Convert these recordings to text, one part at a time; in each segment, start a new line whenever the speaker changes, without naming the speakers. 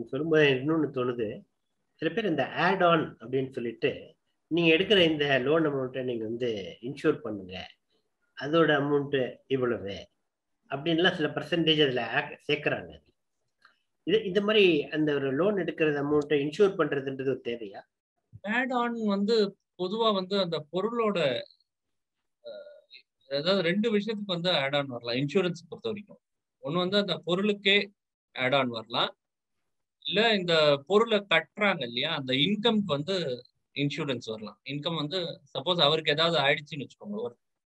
சொல்லும்போது எனக்கு இன்னொன்று தோணுது சில பேர் இந்த ஆட் ஆன் அப்படின்னு சொல்லிட்டு நீங்கள் எடுக்கிற இந்த லோன் அமௌண்ட்டை நீங்கள் வந்து இன்சூர் பண்ணுங்க அதோட அமௌண்ட்டு இவ்வளவு அப்படின்லாம் சில பர்சன்டேஜ் அதில் சேர்க்குறாங்க இது இந்த மாதிரி அந்த ஒரு லோன் எடுக்கிறது அமௌண்ட்டை இன்சூர் பண்ணுறதுன்றது ஒரு தேவையா
ஆட் ஆன் வந்து பொதுவா வந்து அந்த பொருளோட அஹ், அதாவது ரெண்டு விஷயத்துக்கு வந்து ஆட் ஆன் வரலாம் இன்சூரன்ஸ் பொறுத்த வரைக்கும் ஒன்று வந்து அந்த பொருளுக்கே ஆட் ஆன் வரலாம் இல்ல இந்த பொருளை கட்டுறாங்க இல்லையா அந்த இன்கம்க்கு வந்து இன்சூரன்ஸ் வரலாம் இன்கம் வந்து சப்போஸ் அவருக்கு ஏதாவது ஆயிடுச்சுன்னு வச்சுக்கோங்க ஒரு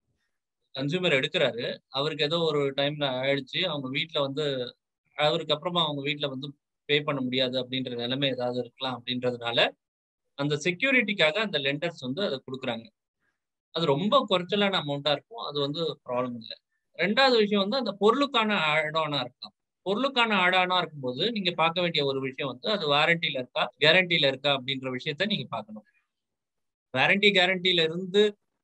கன்சூமர் எடுக்கிறாரு அவருக்கு ஏதோ ஒரு டைம்ல ஆயிடுச்சு அவங்க வீட்ல வந்து அவருக்கு அப்புறமா அவங்க வீட்ல வந்து பே பண்ண முடியாது அப்படின்ற நிலைமை ஏதாவது இருக்கலாம் அப்படின்றதுனால அந்த செக்யூரிட்டிக்காக அந்த லெண்டர்ஸ் வந்து அதை கொடுக்குறாங்க அது ரொம்ப குறைச்சலான அமௌண்ட்டா இருக்கும் அது வந்து ப்ராப்ளம் இல்லை ரெண்டாவது விஷயம் வந்து அந்த பொருளுக்கான ஆடானா இருக்கலாம் பொருளுக்கான ஆடானா இருக்கும்போது நீங்க பார்க்க வேண்டிய ஒரு விஷயம் வந்து அது வாரண்டியில இருக்கா கேரண்டியில இருக்கா அப்படின்ற விஷயத்த நீங்க பார்க்கணும் வாரண்டி கேரண்டியில இருந்து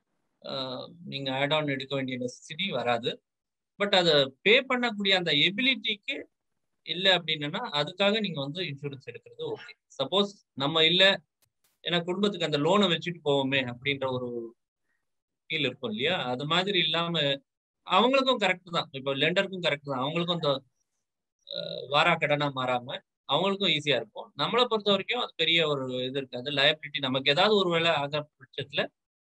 ஆஹ், நீங்க ஆட் ஆன் எடுக்க வேண்டிய நெசசிட்டி வராது பட் அதை பே பண்ணக்கூடிய அந்த எபிலிட்டிக்கு இல்லை அப்படின்னா அதுக்காக நீங்க வந்து இன்சூரன்ஸ் எடுக்கிறது ஓகே சப்போஸ் நம்ம இல்ல ஏன்னா குடும்பத்துக்கு அந்த லோனை வச்சுட்டு போவோமே அப்படின்ற ஒரு ஃபீல் இருக்கும் இல்லையா அது மாதிரி இல்லாம அவங்களுக்கும் கரெக்ட் தான் இப்போ லெண்டருக்கும் கரெக்ட் தான் அவங்களுக்கும் அந்த அஹ், வாரா கடனா மாறாம அவங்களுக்கும் ஈஸியா இருக்கும் நம்மளை பொறுத்த வரைக்கும் அது பெரிய ஒரு இது இருக்காது லயபிலிட்டி நமக்கு ஏதாவது ஒரு வேலை ஆகிற பட்சத்துல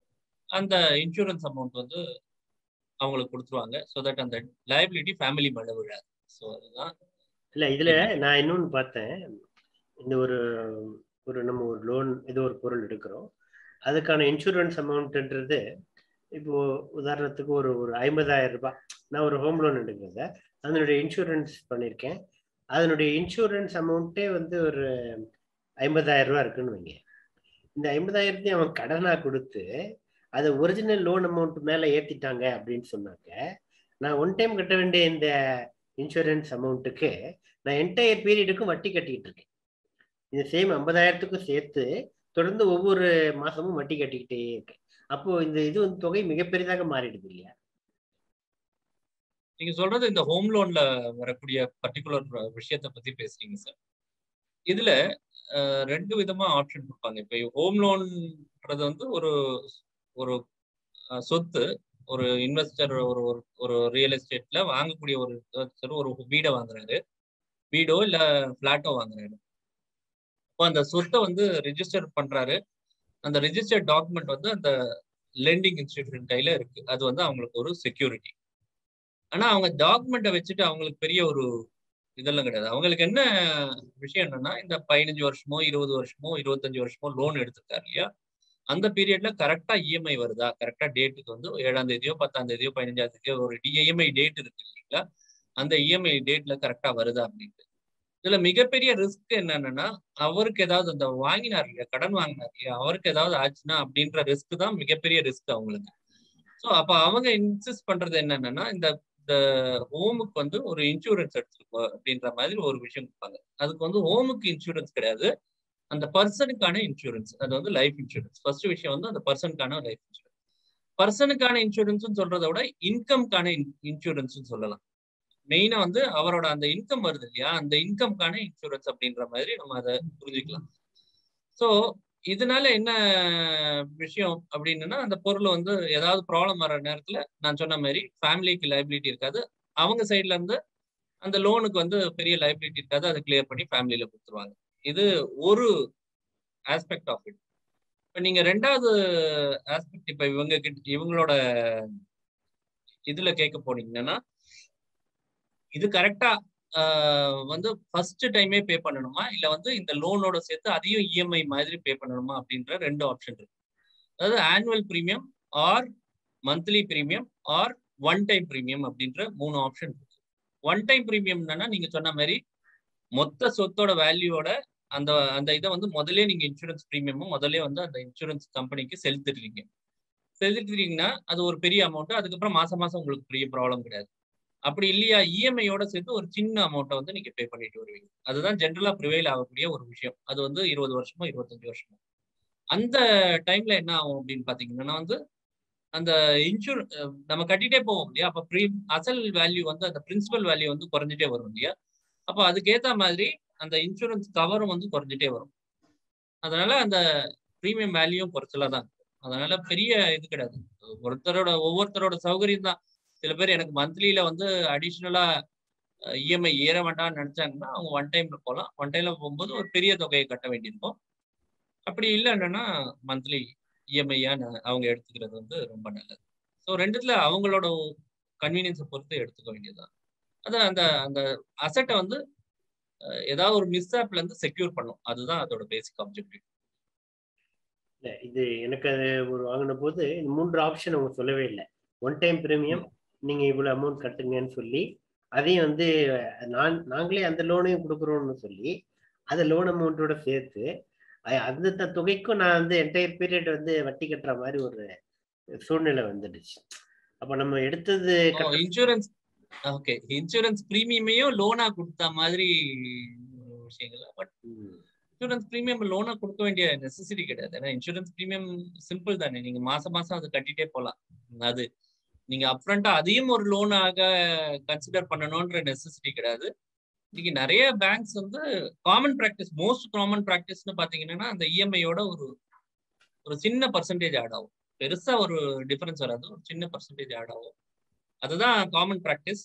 அந்த இன்சூரன்ஸ் அமௌண்ட் வந்து அவங்களுக்கு கொடுத்துருவாங்க ஸோ தட் அந்த லயபிலிட்டி ஃபேமிலி மேல விழாது ஸோ அதுதான்
இல்லை இதில் நான் இன்னொன்று பார்த்தேன் இந்த ஒரு ஒரு நம்ம ஒரு லோன் ஏதோ ஒரு பொருள் எடுக்கிறோம் அதுக்கான இன்சூரன்ஸ் அமௌண்ட்ன்றது இப்போ உதாரணத்துக்கு ஒரு ஒரு ஐம்பதாயிரம் ரூபாய் நான் ஒரு ஹோம் லோன் எடுக்கிறத அதனுடைய இன்சூரன்ஸ் பண்ணியிருக்கேன் அதனுடைய இன்சூரன்ஸ் அமௌண்ட்டே வந்து ஒரு ஐம்பதாயிரம் ரூபா இருக்குன்னு வைங்க இந்த ஐம்பதாயிரத்தையும் அவன் கடனாக கொடுத்து அதை ஒரிஜினல் லோன் அமௌண்ட் மேலே ஏற்றிட்டாங்க அப்படின்னு சொன்னாக்க நான் ஒன் டைம் கட்ட வேண்டிய இந்த இன்சூரன்ஸ் அமௌண்ட்டுக்கு நான் என்டையர் பீரியடுக்கும் வட்டி கட்டிக்கிட்டு இருக்கேன் இந்த சேம் ஐம்பதாயிரத்துக்கும் சேர்த்து தொடர்ந்து ஒவ்வொரு மாசமும் வட்டி கட்டிக்கிட்டே இருக்கேன் அப்போ இந்த இது வந்து தொகை மிகப்பெரிதாக மாறிடுது இல்லையா
நீங்க சொல்றது இந்த ஹோம் லோன்ல வரக்கூடிய பர்டிகுலர் விஷயத்தை பத்தி பேசுறீங்க சார் இதுல அஹ், ரெண்டு விதமா ஆப்ஷன் கொடுப்பாங்க இப்ப ஹோம் லோன்ன்றது வந்து ஒரு ஒரு அஹ், சொத்து ஒரு இன்வெஸ்டர் ஒரு ஒரு ஒரு ரியல் எஸ்டேட்ல வாங்கக்கூடிய ஒரு investor ஒரு வீடை வாங்குறாரு வீடோ இல்ல பிளாட்டோ வாங்குறாரு அப்போ அந்த சொத்தை வந்து ரெஜிஸ்டர் பண்றாரு அந்த ரெஜிஸ்டர்ட் டாக்குமெண்ட் வந்து அந்த லெண்டிங் இன்ஸ்டிடியூஷன் கையில இருக்கு அது வந்து அவங்களுக்கு ஒரு செக்யூரிட்டி ஆனா அவங்க டாக்குமெண்ட்டை வச்சுட்டு அவங்களுக்கு பெரிய ஒரு இதெல்லாம் கிடையாது அவங்களுக்கு என்ன விஷயம் என்னன்னா இந்த பதினஞ்சு வருஷமோ இருபது வருஷமோ இருபத்தஞ்சு வருஷமோ லோன் எடுத்திருக்காரு இல்லையா அந்த பீரியட்ல கரெக்டா இஎம்ஐ வருதா கரெக்டா டேட்டுக்கு வந்து ஏழாம் தேதியோ பத்தாம் தேதியோ பதினஞ்சாம் தேதியோ ஒரு இஎம்ஐ டேட் இருக்கு இல்லைங்களா அந்த இஎம்ஐ டேட்ல கரெக்டா வருதா அப்படின்ட்டு இதுல மிகப்பெரிய ரிஸ்க் என்னன்னா அவருக்கு ஏதாவது அந்த வாங்கினார் இல்லையா கடன் வாங்கினார் இல்லையா அவருக்கு ஏதாவது ஆச்சுன்னா அப்படின்ற ரிஸ்க் தான் மிகப்பெரிய ரிஸ்க் அவங்களுக்கு ஸோ அப்ப அவங்க இன்சிஸ்ட் பண்றது என்னன்னா இந்த இந்த ஹோமுக்கு வந்து ஒரு இன்சூரன்ஸ் எடுத்துருக்கோ அப்படின்ற மாதிரி ஒரு விஷயம் கொடுப்பாங்க அதுக்கு வந்து ஹோமுக்கு இன்சூரன்ஸ் கிடையாது அந்த பர்சனுக்கான இன்சூரன்ஸ் அது வந்து லைஃப் இன்சூரன்ஸ் ஃபர்ஸ்ட் விஷயம் வந்து அந்த பர்சனுக்கான லைஃப் இன்சூரன்ஸ் பர்சனுக்கான இன்சூரன்ஸ் சொல்றதை விட இன்கம்கான இன்சூரன்ஸ் சொல்லலாம் மெயினா வந்து அவரோட அந்த இன்கம் வருது இல்லையா அந்த இன்கம்கான இன்சூரன்ஸ் அப்படின்ற மாதிரி நம்ம அதை புரிஞ்சுக்கலாம் ஸோ இதனால என்ன விஷயம் அப்படின்னா அந்த பொருள் வந்து ஏதாவது ப்ராப்ளம் வர நேரத்துல நான் சொன்ன மாதிரி ஃபேமிலிக்கு லைபிலிட்டி இருக்காது அவங்க சைட்ல இருந்து அந்த லோனுக்கு வந்து பெரிய லைபிலிட்டி இருக்காது அதை கிளியர் பண்ணி ஃபேமிலியில கொடுத்துருவாங்க இது ஒரு ஆஸ்பெக்ட் ஆஃப் இட் இப்போ நீங்க ரெண்டாவது ஆஸ்பெக்ட் இப்போ இவங்க கிட்ட இவங்களோட இதுல கேட்க போனீங்கன்னா இது கரெக்டா வந்து ஃபர்ஸ்ட் டைமே பே பண்ணணுமா இல்ல வந்து இந்த லோனோட சேர்த்து அதையும் இஎம்ஐ மாதிரி பே பண்ணணுமா அப்படின்ற ரெண்டு ஆப்ஷன் இருக்கு அதாவது annual premium or monthly premium or one time premium அப்படின்ற மூணு ஆப்ஷன் இருக்கு ஒன் டைம் ப்ரீமியம்னா நீங்க சொன்ன மாதிரி மொத்த சொத்தோட வேல்யூவோட அந்த அந்த இதை வந்து முதல்ல நீங்க இன்சூரன்ஸ் ப்ரீமியமும் முதல்ல வந்து அந்த இன்சூரன்ஸ் கம்பெனிக்கு செலுத்திடுறீங்க செலுத்திட்டீங்கன்னா அது ஒரு பெரிய அமௌண்ட் அதுக்கப்புறம் மாசம் மாசம் உங்களுக்கு பெரிய ப்ராப்ளம் கிடையாது அப்படி இல்லையா இஎம்ஐயோட சேர்த்து ஒரு சின்ன அமௌண்ட்டை வந்து நீங்க பே பண்ணிட்டு வருவீங்க அதுதான் ஜென்ரலா ப்ரிவைல் ஆகக்கூடிய ஒரு விஷயம் அது வந்து இருபது வருஷமோ இருபத்தஞ்சு வருஷமோ அந்த டைம்ல என்ன ஆகும் அப்படின்னு பாத்தீங்கன்னா வந்து அந்த இன்சூர் நம்ம கட்டிட்டே போவோம் இல்லையா அப்ப ப்ரீ அசல் வேல்யூ வந்து அந்த பிரின்சிபல் வேல்யூ வந்து குறைஞ்சிட்டே வரும் இல்லையா அப்போ அதுக்கேத்த மாதிரி அந்த இன்சூரன்ஸ் கவரும் வந்து குறைஞ்சிட்டே வரும் அதனால அந்த ப்ரீமியம் வேல்யூயும் குறைச்சலா தான் இருக்கும் அதனால பெரிய இது கிடையாது ஒருத்தரோட ஒவ்வொருத்தரோட சௌகரியம் தான் சில பேர் எனக்கு மந்த்லியில வந்து அடிஷ்னலா இஎம்ஐ ஏற வேண்டாம்னு நினைச்சாங்கன்னா அவங்க ஒன் டைம்ல போகலாம் ஒன் டைம்ல போகும்போது ஒரு பெரிய தொகையை கட்ட வேண்டியிருக்கும் அப்படி இல்லைன்னா மந்த்லி இஎம்ஐயா அவங்க எடுத்துக்கிறது வந்து ரொம்ப நல்லது ஸோ ரெண்டுத்துல அவங்களோட கன்வீனியன்ஸை பொறுத்து எடுத்துக்க வேண்டியதுதான் அது அந்த அந்த அசட்டை வந்து ஏதாவது ஒரு மிஸ் ஆப்ல இருந்து செக்யூர் பண்ணும் அதுதான் அதோட பேசிக் ஆப்ஜெக்டிவ்
இல்ல இது எனக்கு அது ஒரு வாங்கின போது இந்த மூன்று ஆப்ஷன் அவங்க சொல்லவே இல்லை ஒன் டைம் பிரீமியம் நீங்க இவ்வளவு அமௌண்ட் கட்டுங்கன்னு சொல்லி அதையும் வந்து நான் நாங்களே அந்த லோனையும் கொடுக்குறோம்னு சொல்லி அந்த லோன் அமௌண்ட்டோட சேர்த்து அந்த தொகைக்கும் நான் வந்து என்டையர் பீரியட் வந்து வட்டி கட்டுற மாதிரி ஒரு சூழ்நிலை வந்துடுச்சு அப்ப நம்ம எடுத்தது
இன்சூரன்ஸ் ஓகே இன்சூரன்ஸ் பிரீமியமையும் லோனா கொடுத்த மாதிரி விஷயங்கள் பட் இன்சூரன்ஸ் பிரீமியம் லோனா கொடுக்க வேண்டிய நெசசிட்டி கிடையாது ஏன்னா இன்சூரன்ஸ் பிரீமியம் சிம்பிள் தானே நீங்க மாசம் மாசம் அதை கட்டிட்டே போகலாம் அது நீங்க அப்ரண்டா அதையும் ஒரு லோனாக கன்சிடர் பண்ணணும்ன்ற நெசசிட்டி கிடையாது இன்னைக்கு நிறைய பேங்க்ஸ் வந்து காமன் ப்ராக்டிஸ் மோஸ்ட் காமன் ப்ராக்டிஸ்னு பாத்தீங்கன்னா அந்த இஎம்ஐயோட ஒரு ஒரு சின்ன பர்சன்டேஜ் ஆட் ஆகும் பெருசா ஒரு டிஃபரன்ஸ் வராது ஒரு சின்ன பர்சன்டேஜ் ஆட் ஆகும் அதுதான் காமன் ப்ராக்டிஸ்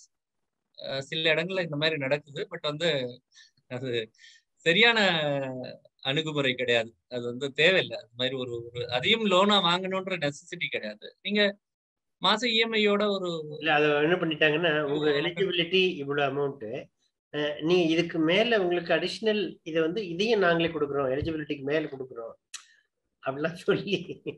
சில இடங்கள்ல இந்த மாதிரி நடக்குது பட் வந்து அது சரியான அணுகுமுறை கிடையாது அது வந்து தேவையில்லை அது மாதிரி ஒரு ஒரு அதையும் லோனா வாங்கணுன்ற நெசசிட்டி கிடையாது நீங்க மாச இஎம்ஐயோட ஒரு
இல்ல அதை என்ன பண்ணிட்டாங்கன்னா உங்க எலிஜிபிலிட்டி இவ்வளவு அமௌண்ட் நீ இதுக்கு மேல உங்களுக்கு அடிஷ்னல் இதை வந்து இதையும் நாங்களே கொடுக்குறோம் எலிஜிபிலிட்டிக்கு மேல கொடுக்குறோம் அப்படிலாம் சொல்லி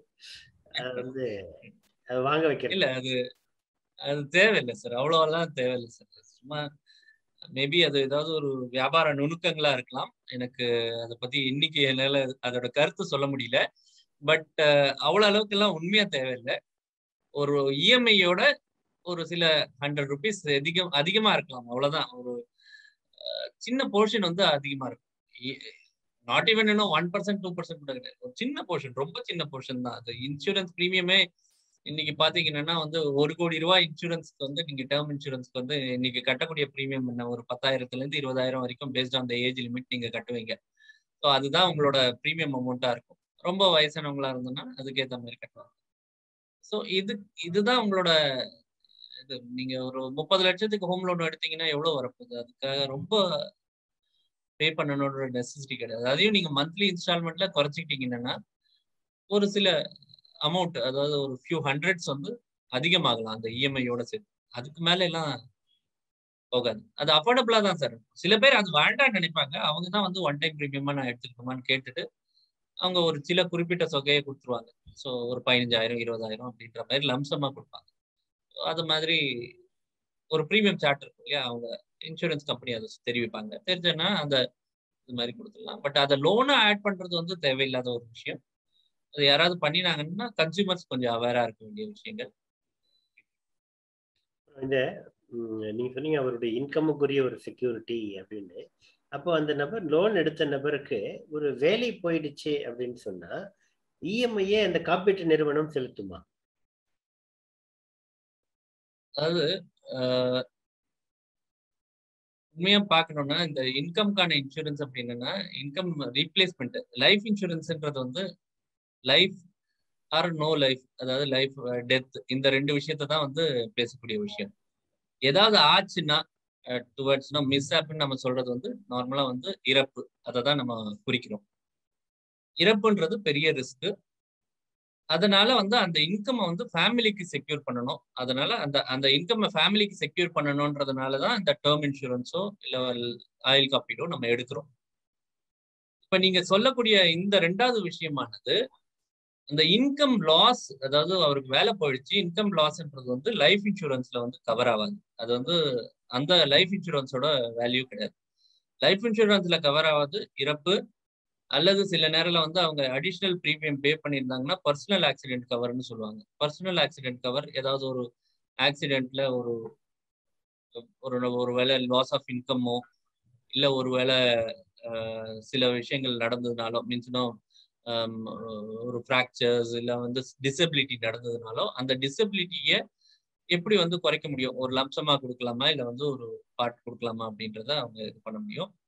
அது வந்து அது வாங்க வைக்கிறேன்
இல்ல அது அது தேவையில்லை சார் அவ்வளோலாம் தேவையில்லை சார் சும்மா மேபி அது ஏதாவது ஒரு வியாபார நுணுக்கங்களா இருக்கலாம் எனக்கு அதை பத்தி இன்னைக்கு என்னால அதோட கருத்து சொல்ல முடியல பட் அவ்வளவு அளவுக்கு எல்லாம் உண்மையா தேவையில்லை ஒரு இஎம்ஐயோட ஒரு சில ஹண்ட்ரட் ருபீஸ் அதிகம் அதிகமா இருக்கலாம் அவ்வளவுதான் ஒரு சின்ன போர்ஷன் வந்து அதிகமா இருக்கும் நாட் ஈவன் இன்னும் ஒன் பர்சன்ட் டூ பர்சன்ட் கூட கிடையாது ஒரு சின்ன போர்ஷன் ரொம்ப சின்ன போர்ஷன் தான் அது இன்சூரன்ஸ் ப்ரீமியமே இன்னைக்கு பாத்தீங்கன்னா வந்து ஒரு கோடி ரூபாய் இன்சூரன்ஸ்க்கு வந்து நீங்க டேர்ம் இன்சூரன்ஸ்க்கு வந்து இன்னைக்கு கட்டக்கூடிய ப்ரீமியம் என்ன ஒரு பத்தாயிரத்துல இருந்து இருபதாயிரம் வரைக்கும் based on the age limit நீங்க கட்டுவீங்க ஸோ அதுதான் உங்களோட ப்ரீமியம் அமௌண்ட்டா இருக்கும் ரொம்ப வயசானவங்களா இருந்தோம்னா அதுக்கேற்ற மாதிரி கட்டுவாங்க ஸோ இது இதுதான் உங்களோட இது நீங்க ஒரு முப்பது லட்சத்துக்கு ஹோம் லோன் எடுத்தீங்கன்னா எவ்வளவு வரப்போகுது அதுக்காக ரொம்ப பே பண்ணணுன்ற நெசசிட்டி கிடையாது அதையும் நீங்க மந்த்லி இன்ஸ்டால்மெண்ட்ல குறைச்சிக்கிட்டீங்கன்னா ஒரு சில அமௌண்ட் அதாவது ஒரு ஃபியூ ஹண்ட்ரட்ஸ் வந்து அதிகமாகலாம் அந்த இஎம்ஐயோட சேர்த்து அதுக்கு மேல எல்லாம் போகாது அது அஃபோர்டபுளா தான் சார் சில பேர் அது வேண்டாம்னு நினைப்பாங்க அவங்க தான் வந்து ஒன் டைம் ப்ரீமியமா நான் எடுத்துக்கணுமான்னு கேட்டுட்டு அவங்க ஒரு சில குறிப்பிட்ட தொகையை கொடுத்துருவாங்க ஸோ ஒரு பதினஞ்சாயிரம் இருபதாயிரம் அப்படின்ற மாதிரி லம்சமா கொடுப்பாங்க அது மாதிரி ஒரு ப்ரீமியம் சார்ட் இருக்கும் இல்லையா அவங்க இன்சூரன்ஸ் கம்பெனி அதை தெரிவிப்பாங்க தெரிஞ்சனா அந்த இது மாதிரி கொடுத்துடலாம் பட் அதை லோனை ஆட் பண்றது வந்து தேவையில்லாத ஒரு விஷயம் அது யாராவது பண்ணினாங்கன்னா கன்சியூமர்ஸ் கொஞ்சம் அவேரா இருக்க வேண்டிய விஷயங்கள்
இந்த நீங்க சொன்னீங்க அவருடைய இன்கமுக்குரிய ஒரு செக்யூரிட்டி அப்படின்னு அப்போ அந்த நபர் லோன் எடுத்த நபருக்கு ஒரு வேலை போயிடுச்சு அப்படின்னு சொன்னா இஎம்ஐயே அந்த காப்பீட்டு நிறுவனம் செலுத்துமா
அதாவது உண்மையா பார்க்கணும்னா இந்த இன்கம்கான இன்சூரன்ஸ் அப்படின்னா இன்கம் ரீப்ளேஸ்மெண்ட் லைஃப் இன்சூரன்ஸ்ன்றது வந்து லைஃப் ஆர் நோ லைஃப் அதாவது லைஃப் டெத் இந்த ரெண்டு விஷயத்த தான் வந்து பேசக்கூடிய விஷயம் ஏதாவது ஆச்சுன்னா டுவர்ட்ஸ்னா மிஸ் ஆப்னு நம்ம சொல்றது வந்து நார்மலா வந்து இறப்பு அதை தான் நம்ம குறிக்கிறோம் இறப்புன்றது பெரிய ரிஸ்க் அதனால வந்து அந்த இன்கம் வந்து ஃபேமிலிக்கு செக்யூர் பண்ணணும் அதனால அந்த அந்த இன்கம் ஃபேமிலிக்கு செக்யூர் பண்ணணும்ன்றதுனால தான் இந்த டேர்ம் இன்சூரன்ஸோ இல்லை ஆயில் காப்பீடோ நம்ம எடுக்கிறோம் இப்ப நீங்க சொல்லக்கூடிய இந்த ரெண்டாவது விஷயமானது அந்த இன்கம் லாஸ் அதாவது அவருக்கு வேலை போயிடுச்சு இன்கம் லாஸ்ன்றது வந்து லைஃப் இன்சூரன்ஸ்ல வந்து கவர் ஆகாது அது வந்து அந்த லைஃப் இன்சூரன்ஸோட வேல்யூ கிடையாது லைஃப் இன்சூரன்ஸ்ல கவர் ஆகாது இறப்பு அல்லது சில நேரில் வந்து அவங்க அடிஷ்னல் ப்ரீமியம் பே பண்ணியிருந்தாங்கன்னா பர்சனல் ஆக்சிடென்ட் கவர்னு சொல்லுவாங்க பர்சனல் ஆக்சிடென்ட் கவர் ஏதாவது ஒரு ஆக்சிடென்ட்ல ஒரு ஒரு ஒரு வேலை லாஸ் ஆஃப் இன்கம்மோ இல்லை ஒரு வேலை சில விஷயங்கள் நடந்ததுனாலோ மீன்ஸ்னோ ஒரு ஃப்ராக்சர்ஸ் இல்லை வந்து டிசபிலிட்டி நடந்ததுனாலோ அந்த டிசபிலிட்டியை எப்படி வந்து குறைக்க முடியும் ஒரு லம்சமா கொடுக்கலாமா இல்லை வந்து ஒரு பார்ட் கொடுக்கலாமா அப்படின்றத அவங்க இது பண்ண முடியும்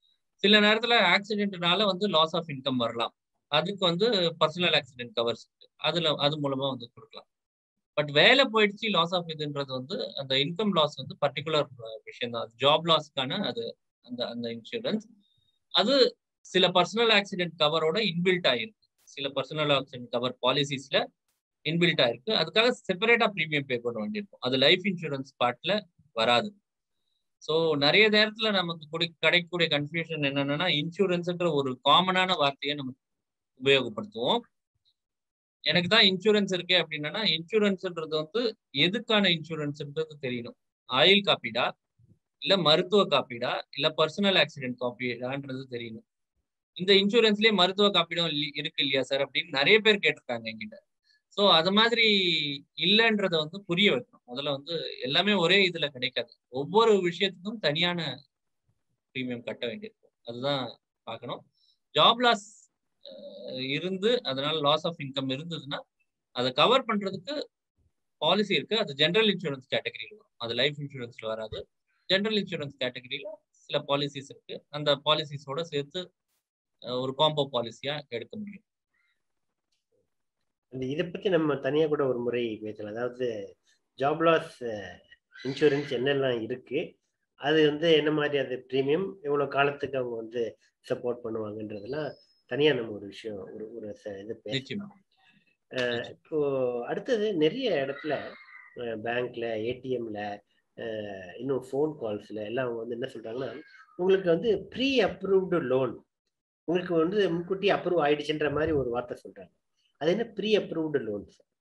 சில நேரத்துல ஆக்சிடென்ட்னால வந்து லாஸ் ஆஃப் இன்கம் வரலாம் அதுக்கு வந்து பர்சனல் ஆக்சிடென்ட் கவர்ஸ் அதுல அது மூலமா வந்து கொடுக்கலாம் பட் வேலை போயிடுச்சு லாஸ் ஆஃப் இதுன்றது வந்து அந்த இன்கம் லாஸ் வந்து பர்டிகுலர் விஷயம் தான் ஜாப் லாஸ்க்கான அது அந்த அந்த இன்சூரன்ஸ் அது சில பர்சனல் ஆக்சிடென்ட் கவரோட இன்பில்ட் ஆயிருக்கு சில பர்சனல் ஆக்சிடென்ட் கவர் பாலிசிஸ்ல இன்பில்ட் ஆயிருக்கு அதுக்காக செப்பரேட்டா ப்ரீமியம் பே பண்ண வேண்டியிருக்கும் அது லைஃப் இன்சூரன்ஸ் பார்ட்ல வராது ஸோ நிறைய நேரத்துல நமக்கு குடி கிடைக்கக்கூடிய கன்ஃபியூஷன் என்னன்னா இன்சூரன்ஸ்ன்ற ஒரு காமனான வார்த்தையை நம்ம உபயோகப்படுத்துவோம் எனக்கு தான் இன்சூரன்ஸ் இருக்கே அப்படின்னா இன்சூரன்ஸ்ன்றது வந்து எதுக்கான இன்சூரன்ஸ்ன்றது தெரியணும் ஆயில் காப்பீடா இல்ல மருத்துவ காப்பீடா இல்ல பர்சனல் ஆக்சிடென்ட் காப்பீடான்றது தெரியணும் இந்த இன்சூரன்ஸ்லயே மருத்துவ காப்பீடும் இருக்கு இல்லையா சார் அப்படின்னு நிறைய பேர் கேட்டிருக்காங்க என்கிட்ட ஸோ அது மாதிரி இல்லைன்றத வந்து புரிய வைக்கணும் முதல்ல வந்து எல்லாமே ஒரே இதுல கிடைக்காது ஒவ்வொரு விஷயத்துக்கும் தனியான ப்ரீமியம் கட்ட வேண்டியிருக்கும் அதுதான் பார்க்கணும் ஜாப் லாஸ் இருந்து அதனால லாஸ் ஆஃப் இன்கம் இருந்ததுன்னா அதை கவர் பண்றதுக்கு பாலிசி இருக்கு அது ஜென்ரல் இன்சூரன்ஸ் கேட்டகரியில் வரும் அது லைஃப் இன்சூரன்ஸ்ல வராது ஜென்ரல் இன்சூரன்ஸ் கேட்டகரியில சில பாலிசிஸ் இருக்கு அந்த பாலிசிஸோட சேர்த்து ஒரு காம்போ பாலிசியா எடுக்க முடியும்
அந்த இதை பத்தி நம்ம தனியா கூட ஒரு முறை பேசலாம் அதாவது ஜாப் லாஸ் இன்சூரன்ஸ் என்னெல்லாம் இருக்கு அது வந்து என்ன மாதிரி அது ப்ரீமியம் எவ்வளவு காலத்துக்கு அவங்க வந்து சப்போர்ட் பண்ணுவாங்கன்றதெல்லாம் தனியா நம்ம ஒரு விஷயம் ஒரு ஒரு இது பேசலாம் இப்போ அடுத்தது நிறைய இடத்துல பேங்க்ல ஏடிஎம்ல இன்னும் ஃபோன் கால்ஸ்ல எல்லாம் அவங்க வந்து என்ன சொல்றாங்கன்னா உங்களுக்கு வந்து ப்ரீ அப்ரூவ்டு லோன் உங்களுக்கு வந்து முன்கூட்டி அப்ரூவ் ஆயிடுச்சுன்ற மாதிரி ஒரு வார்த்தை சொல்றாங்க அது என்ன ப்ரீ அப்ரூவ்டு லோன்ஸ்